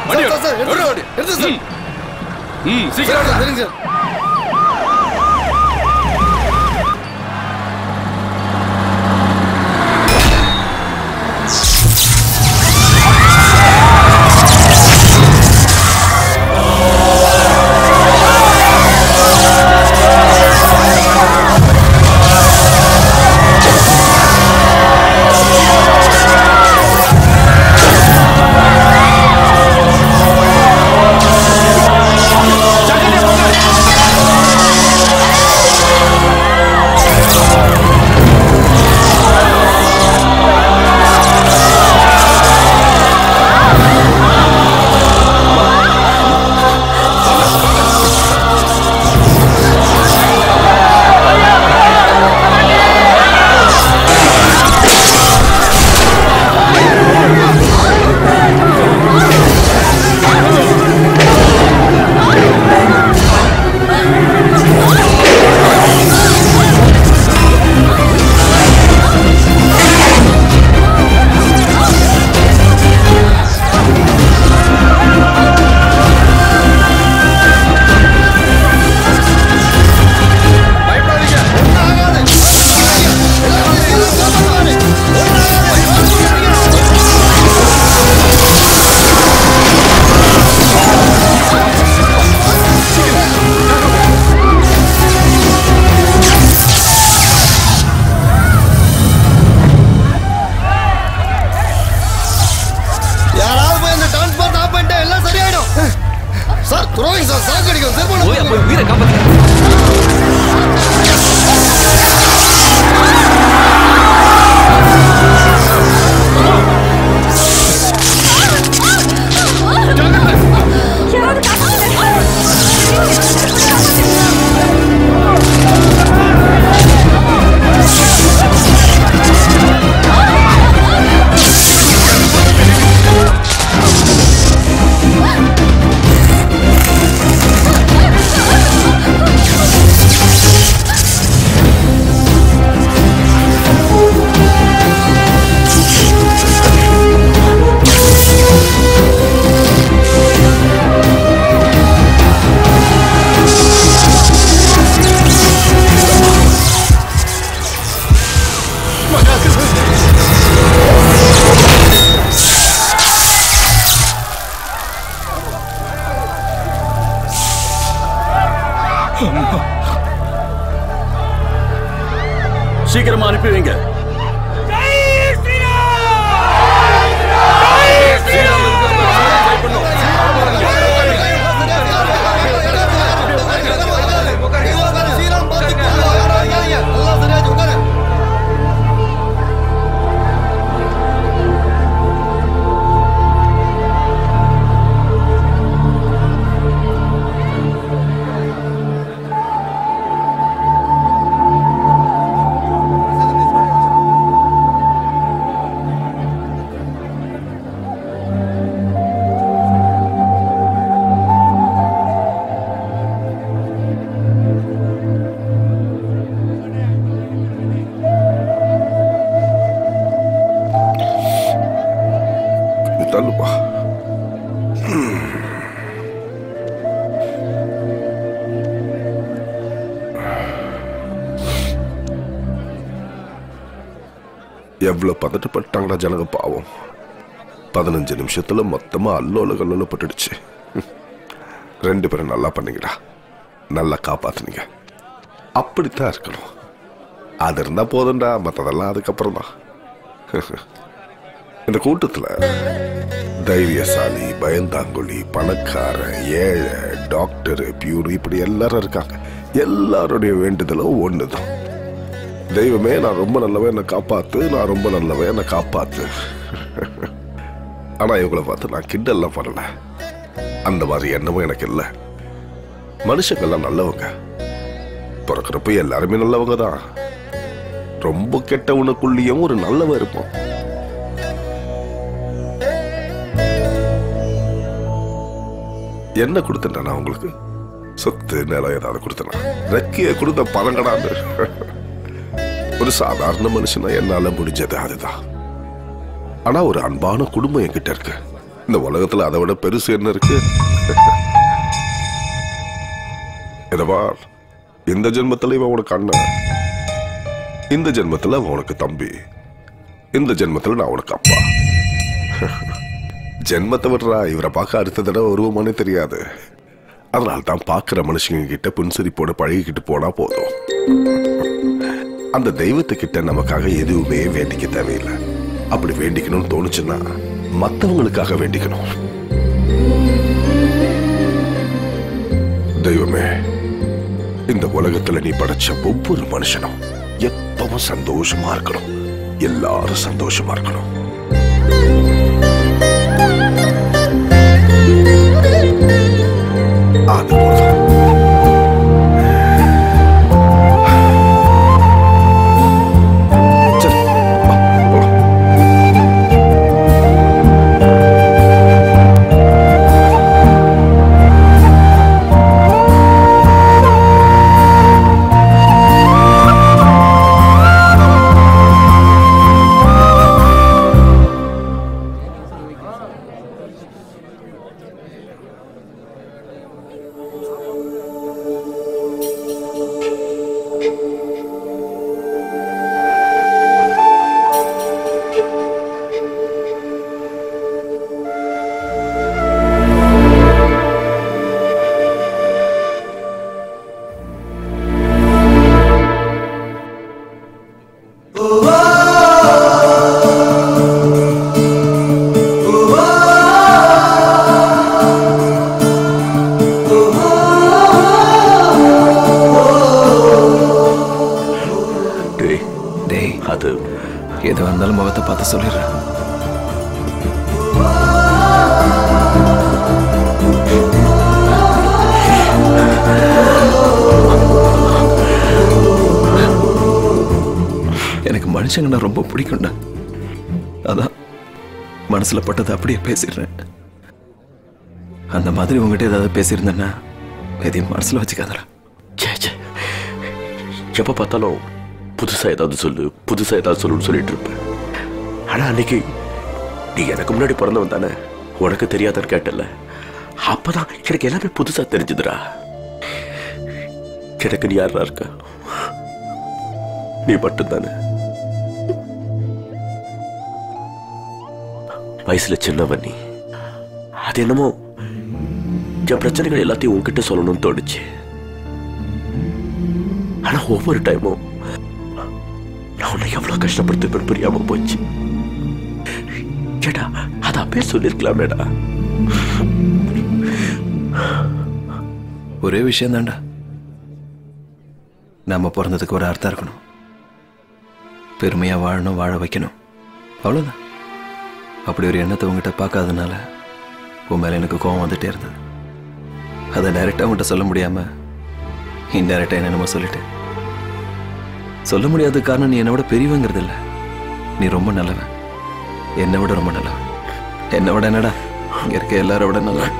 வண்டி sir, sir, எடு. எடுத்து- எடு, வண்டி. எடுத்து சார். ம் சீக்கிரம் சார், எடு. சரிங்க சார் யாராவது போய் அந்த டிரான்ஸ்போர்ட் ஆஃப் பண்ணிட்டு எல்லாம் சரியாயிடும் சார் துரோகிங் சார் சாக்கு அடிக்கும் சார் போய் போய் உயிரை காப்பாத்து சீக்கிரமா அனுப்பி வைங்க எல்லாம் சரியாச்சு உட்காரு தள்ளுப்பா எவ்வளவு பதட்டப்பட்டாங்கடா ஜனங்க பாவம் பதினஞ்சு நிமிஷத்துல மொத்தமா அல்லோல கல்லோல பட்டுடுச்சு ரெண்டு பேரும் நல்லா பண்ணீங்கடா நல்லா காப்பாத்துனீங்க அப்படித்தான் இருக்கணும் அது இருந்தா போதும்டா மத்ததெல்லாம் அதுக்கப்புறம் தான் இந்த கூட்டத்துல தைரியசாலி பயந்தாங்குழி பணக்காரன் ஏழை டாக்டர் பியூர் இப்படி எல்லாரும் இருக்காங்க எல்லாருடைய வேண்டுதலும் ஒண்ணுதான் தெய்வமே நான் ரொம்ப நல்லவன் என்னை காப்பாத்து நான் ரொம்ப நல்லவன் என்னை காப்பாத்து ஆனா இவங்கள பார்த்து நான் கிண்டல்லாம் பண்ணல அந்த மாதிரி எண்ணமும் எனக்கு இல்லை மனுஷங்கள்லாம் நல்லவங்க பிறக்கிறப்ப எல்லாருமே நல்லவங்க தான் ரொம்ப கெட்டவனுக்குள்ளேயும் ஒரு நல்லவன் இருப்பான் என்ன கொடுத்தேன்டா நான் உங்களுக்கு சொத்து நிலம் ஏதாவது கொடுத்தனா ரெக்கைய கொடுத்த பழங்கடான்னு ஒரு சாதாரண மனுஷனா என்னால முடிஞ்சது அதுதான் ஆனா ஒரு அன்பான குடும்பம் என்கிட்ட இருக்கு இந்த உலகத்துல அதை விட பெருசு என்ன இருக்கு இதவா இந்த ஜென்மத்துல இவன் உனக்கு அண்ணன் இந்த ஜென்மத்துல அவன் உனக்கு தம்பி இந்த ஜென்மத்துல நான் உனக்கு அப்பா ஜென்மத்தை விடுறா இவரை பார்க்க அடுத்த தடவை உருவமானே தெரியாது அதனால தான் பார்க்குற மனுஷங்க கிட்ட புன்சிரிப்போட பழகிக்கிட்டு போனா போதும் அந்த தெய்வத்துக்கிட்ட நமக்காக எதுவுமே வேண்டிக்க தேவையில்லை அப்படி வேண்டிக்கணும்னு தோணுச்சுன்னா மத்தவங்களுக்காக வேண்டிக்கணும் தெய்வமே இந்த உலகத்துல நீ படைச்ச ஒவ்வொரு மனுஷனும் எப்பவும் சந்தோஷமா இருக்கணும் எல்லாரும் சந்தோஷமா இருக்கணும் அது போதும் சரி, வா, போலாம். டேய் டேய் அது எது வந்தாலும் முகத்தை பார்த்து சொல்லிடுறேன் எனக்கு மனுஷங்கன்னா ரொம்ப பிடிக்கும்டா அதான் மனசுல பட்டதை அப்படியே பேசிடுறேன் அந்த மாதிரி உங்ககிட்ட ஏதாவது பேசியிருந்தேன்னா எதையும் மனசுல வச்சுக்காதடா ச்சே ச்சே எப்போ பார்த்தாலும் புதுசா ஏதாவது சொல்லு புதுசா ஏதாவது சொல்லுன்னு சொல்லிட்டு இருப்பேன் ஆனா அன்னைக்கு நீ எனக்கு முன்னாடி பிறந்தவன் தானே உனக்கு தெரியாதான்னு கேட்டல அப்பதான் எனக்கு எல்லாமே புதுசா தெரிஞ்சுதுடா எனக்கு நீ யாரா இருக்க நீ மட்டும்தானே வயசுல சின்னவன் நீ அது என்னமோ என் பிரச்சனைகள் எல்லாத்தையும் உன்கிட்ட சொல்லணும்னு தோணுச்சு ஆனா ஒவ்வொரு டைமும் நான் உன்னை எவ்வளவு கஷ்டப்படுத்திருப்பேன் புரியாம போச்சு கேட்டா அது அப்பயே சொல்லிருக்கலாமேடா ஒரே விஷயம் தான்டா நாம பிறந்ததுக்கு ஒரு அர்த்தம் இருக்கணும் பெருமையா வாழணும் வாழ வைக்கணும் அவ்வளவுதான் அப்படி ஒரு எண்ணத்தை உங்ககிட்ட பார்க்காதனால உன் மேல எனக்கு கோவம் வந்துட்டே இருந்தது அதை டைரக்டா உன்கிட்ட சொல்ல முடியாம இன்டைரக்டா என்னென்னமோ சொல்லிட்டேன் சொல்ல முடியாத காரணம் நீ என்னை விட பெரியவங்கிறது இல்ல நீ ரொம்ப நல்லவன் என்னை விட ரொம்ப நல்லவன் என்னை விட என்னடா இங்க இருக்க எல்லாரை விட நல்லவன்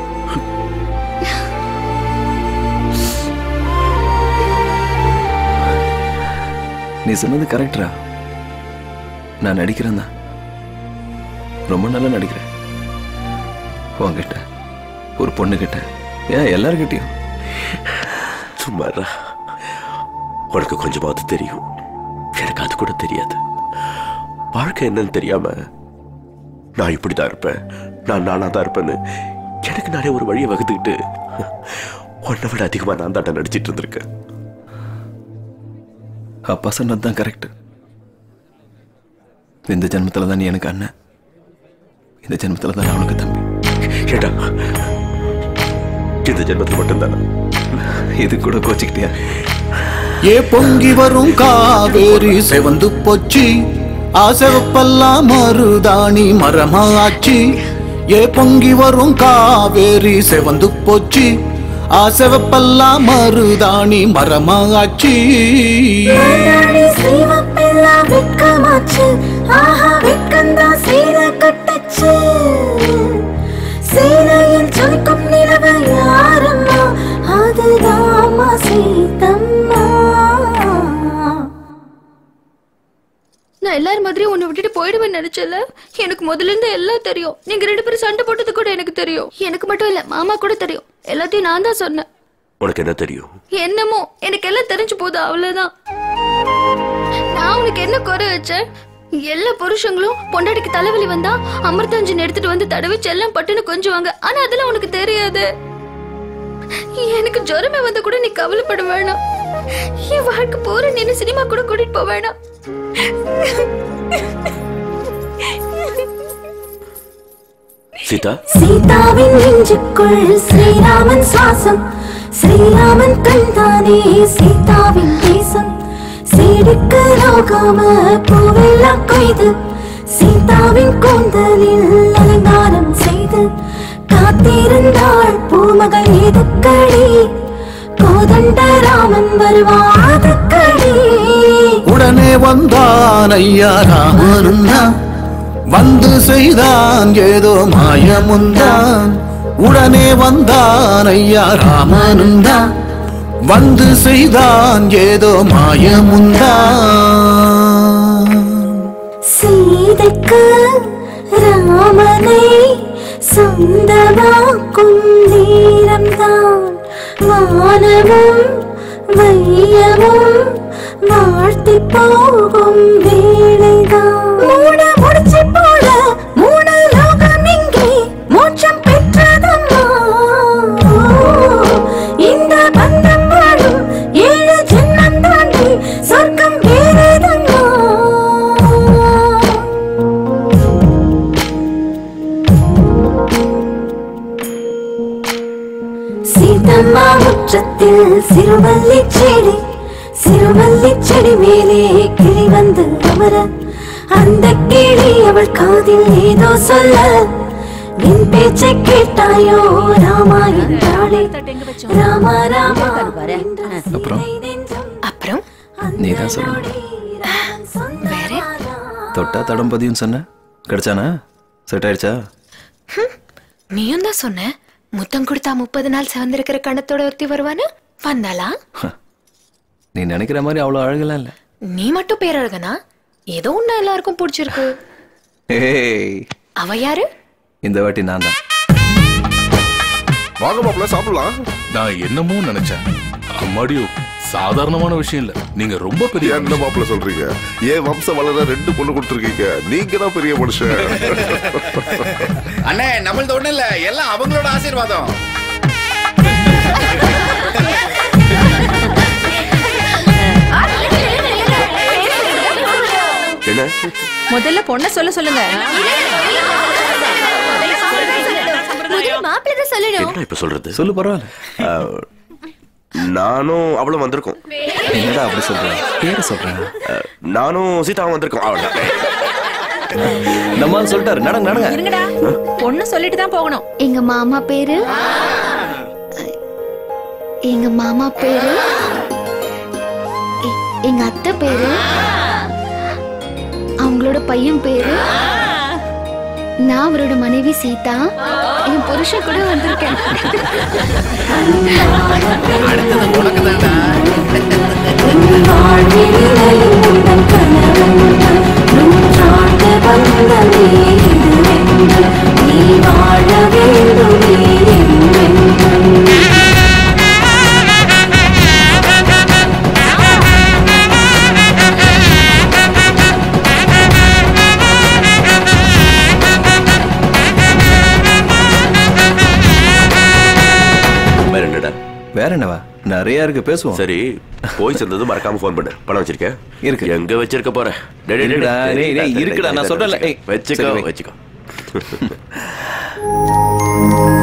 நீ சொன்னது கரெக்டா நான் நடிக்கிறேன் தான் ரொம்ப நல்லா நடிக்கிறேன் உன்கிட்ட ஒரு பொண்ணுகிட்ட ஏன் எல்லார்கிட்டயும் சும்மாடா உனக்கு கொஞ்சமாவது தெரியும் எனக்கு அது கூட தெரியாது வாழ்க்கை என்னன்னு தெரியாம நான் இப்படிதான் இருப்பேன் நான் நானா தான் இருப்பேன்னு எனக்கு நானே ஒரு வழியை வகுத்துக்கிட்டு உன்னை விட அதிகமா நான் தாண்டா நடிச்சிட்டு இருந்திருக்கேன் அப்பா சொன்னது தான் கரெக்ட் இந்த ஜென்மத்துல தான் நீ எனக்கு அண்ணன் இந்த ஜென்மத்துல தான் நான் உனக்கு தம்பி ஏடா இந்த ஜென்மத்தில் மட்டும்தானே இது கூட கோச்சிக்கிட்டியா ஏ பொங்கி வரும் காவேரி செவந்து போச்சு ஆசவப்பெல்லாம் மருதாணி மரமாச்சு ஏ பொங்கி வரும் காவேரி செவந்து போச்சு ஆசவப்பெல்லாம் மருதாணி மரமாச்சு நாடாடி சிவப்பெல்லாம் வெட்கமாச்சு ஆஹா வெட்கந்தா சேர கட்டச்சு சேனையில் ஜொலிக்கும் நிலவு யாரம்மா அதுதாமா சீதம்மா நான் எல்லாரும் மாதிரி உன்னை விட்டுட்டு போயிடுவேன்னு நினைச்சல எனக்கு முதல்ல இருந்து எல்லாம் தெரியும் நீங்க ரெண்டு பேரும் சண்டை போட்டது கூட எனக்கு தெரியும் எனக்கு மட்டும் இல்ல மாமா கூட தெரியும் எல்லாத்தையும் நான் தான் சொன்னேன் உனக்கு என்ன தெரியும் என்னமோ எனக்கு எல்லாம் தெரிஞ்சு போகுது அவ்வளவுதான் நான் உனக்கு என்ன குறை வச்சேன் எல்லா புருஷங்களும் பொண்டாட்டிக்கு தலைவலி வந்தா அமிர்தாஞ்சன் எடுத்துட்டு வந்து தடவை செல்லம் பட்டுன்னு கொஞ்சுவாங்க ஆனா அதெல்லாம் உனக்கு தெரியாது எனக்கு ஜுரமே வந்தா கூட நீ கவலைப்பட வேணாம் என் வாழ்க்கை போற நின்னு சினிமா கூட கூட்டிட்டு போக வேணாம் சீதா சீதாவின் நெஞ்சுக்குள் ஸ்ரீராமன் சுவாசம் ஸ்ரீராமன் கண்தானே சீதாவின் தேசம் சீடுக்கு நோகாம பூவெல்லாம் கொய்து சீதாவின் கூந்தலில் அலங்காரம் செய்து காத்திருந்தாள் பூமகள் எதுக்கடி கோதண்ட ராமன் வருவாதுக்கடி உடனே வந்தான் ஐயா ராமனுந்தான் வந்து செய்தான் ஏதோ மாயமுந்தான் உடனே வந்தான் ஐயா ராமனுந்தான் வந்து செய்தான் ஏதோ மாயமுந்தான் சீதைக்கு ராமனை சொந்தமாக்கும் நேரம்தான் வானமும் வையமும் வாழ்த்தி போகும் வேளைதான் மூட முடிச்சு போல மூணு லோகம் இங்கே மோட்சம் பெற்றதம்மா இந்த பந்தம் வாழும் ஏழு ஜென்மம் தாண்டி சொர்க்கம் வேறேதம்மா சீதம்மா முற்றத்தில் சிறுமல்லி செடி சிறுமல்லி செடி மேலே கிளி வந்து அமர அந்த கிளி அவள் காதில் ஏதோ சொல்ல என் பேச்சை கேட்டாயோ ராமா என்றாளே ராமா ராமா அப்புறம்? அப்புறம் நீ தான் சொல்லணும் தொட்டா தடம் பதியும் சொன்ன கிடைச்சானா செட் ஆயிடுச்சா நீயும் தான் சொன்ன முத்தம் கொடுத்தா முப்பது நாள் சிவந்திருக்கிற கணத்தோட ஒருத்தி வருவான்னு வந்தாளா நீ நினைக்கிற மாதிரி அவ்வளோ அழகெல்லாம் இல்லை நீ மட்டும் பேரழகனா ஏதோ ஒண்ணு எல்லாருக்கும் பிடிச்சிருக்கு ஏய் அவ யாரு இந்த வாட்டி நான் தான் வாங்க மாப்பிள்ள சாப்பிடலாம் நான் என்னமோ நினைச்சேன் அம்மாடியோ சாதாரணமான விஷயம் இல்ல நீங்க ரொம்ப பெரிய என்ன மாப்பிள்ள சொல்றீங்க ஏன் வம்சம் வளர ரெண்டு பொண்ணு கொடுத்துருக்கீங்க நீங்க தான் பெரிய மனுஷன் அண்ணே நம்மளது ஒண்ணு இல்ல எல்லாம் அவங்களோட ஆசீர்வாதம் என்ன முதல்ல பொண்ண சொல்ல சொல்லுங்க முதல்ல மாப்பிள்ளை தான் சொல்லணும் என்ன இப்ப சொல்றது சொல்லு பரவாயில்ல அஹ், நானும் அவளும் வந்திருக்கோம் என்னடா அப்படி சொல்றேன் பேரை சொல்றேன் அஹ், நானும் சீதாவும் வந்திருக்கோம் அவ்வளவுதான் நம்ம ஆள் சொல்லிட்டாரு நடங்க நடங்க இருங்கடா பொண்ணு சொல்லிட்டு தான் போகணும் எங்க மாமா பேரு எங்க மாமா பேரு எ- எங்க அத்தை பேரு அவங்களோட பையன் பேரு நான் அவரோட மனைவி சீதா என் புருஷன் கூட வந்திருக்கேன் அடுத்தது உனக்கு தான்டா நீ வாழ வேண்டுமே என்றென்றும். வேற என்னடா வேற என்னவா நிறைய இருக்கு பேசுவோம் சரி போய் சேர்ந்தது மறக்காம ஃபோன் பண்ணு பணம் வச்சிருக்க இருக்கு. எங்க வச்சிருக்க போற டேய், டேய், டேய், இருக்குடா, டேய், டேய், டேய், டேய், இருக்குடா, நான் டேய், சொல்றேன்ல, டேய், ஏய், வச்சுக்கோ சரி, வை. வச்சுக்கோ